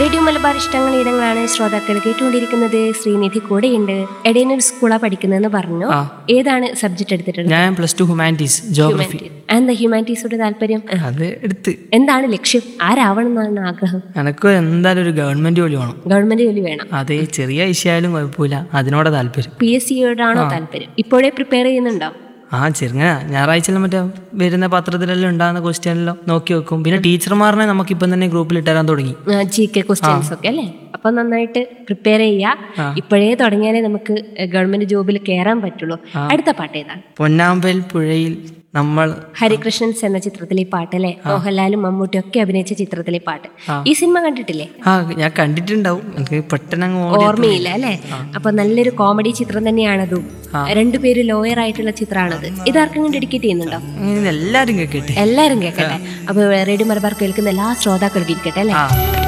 Radio Malabar ഇഷ്ടങ്ങൾ ഇടങ്ങളാണ് ശ്രോതാക്കൾ കേട്ടുകൊണ്ടിരിക്കുന്നത് ശ്രീനിധി കൂടെയുണ്ട് എടയനൊരു സ്കൂളാ പഠിക്കുന്നതെന്ന് പറഞ്ഞു ആ. ഏതാണ് സബ്ജക്ട് എടുത്തിട്ടുള്ളത് ഞാൻ പ്ലസ് ടു ഹ്യൂമാനിറ്റീസ് ജോഗ്രഫി എന്താ ഹ്യൂമാനിറ്റീസോട് താല്പര്യം അത് എടുത്ത് എന്താണ് ലക്ഷ്യം ആരാവണം എന്നാണ് ആഗ്രഹം എനക്ക് എന്തായാലും ഒരു ഗവൺമെന്റ് ജോലി വേണം ഗവൺമെന്റ് ജോലി വേണം അത് ചെറിയ വിഷയമായാലും കുഴപ്പമില്ല അതിനോടെ താല്പര്യം പി എസ് സിയോടാണോ താല്പര്യം ഇപ്പോഴേ പ്രിപ്പയർ ചെയ്യുന്നുണ്ടോ ആ ചെറുങ്ങനെ ഞായറാഴ്ച മറ്റേ വരുന്ന പത്രത്തിലെല്ലാം ഉണ്ടാകുന്ന ക്വസ്റ്റ്യനെല്ലാം നോക്കി വെക്കും പിന്നെ ടീച്ചർമാരനെ നമുക്കിപ്പം തന്നെ ഗ്രൂപ്പിൽ ഇട്ടുതരാൻ തുടങ്ങി ജി കെ ക്വസ്റ്റ്യൻസ് ഒക്കെ അല്ലേ അപ്പൊ നന്നായിട്ട് പ്രിപ്പയർ ചെയ്യുക ഇപ്പോഴേ തുടങ്ങിയാലേ നമുക്ക് ഗവൺമെന്റ് ജോബിൽ കയറാൻ പറ്റുള്ളൂ അടുത്ത പാട്ട് ഏതാണ് പൊന്നാമ്പൽ പുഴയിൽ നമ്മൾ ഹരികൃഷ്ണൻസ് എന്ന ചിത്രത്തിലെ പാട്ട് അല്ലേ മോഹൻലാലും മമ്മൂട്ടിയും ഒക്കെ അഭിനയിച്ച ചിത്രത്തിലെ പാട്ട് ഈ സിനിമ കണ്ടിട്ടില്ലേ ആ ഞാൻ കണ്ടിട്ടുണ്ടാവും എനിക്ക് പെട്ടെന്ന് അങ്ങ് ഓടി ഓർമ്മയില്ല അല്ലേ അപ്പൊ നല്ലൊരു കോമഡി ചിത്രം തന്നെയാണതും രണ്ടുപേര് ലോയർ ആയിട്ടുള്ള ചിത്രമാണത് ഇതാർക്കെങ്കിലും ഡെഡിക്കേറ്റ് ചെയ്യുന്നുണ്ടോ ഇങ്ങനെ എല്ലാവരും കേൾക്കട്ടെ എല്ലാരും കേൾക്കട്ടെ അപ്പൊ റേഡിയോ മലബാർ കേൾക്കുന്ന എല്ലാ ശ്രോതാക്കൾക്കും ഇരിക്കട്ടെ അല്ലേ ആ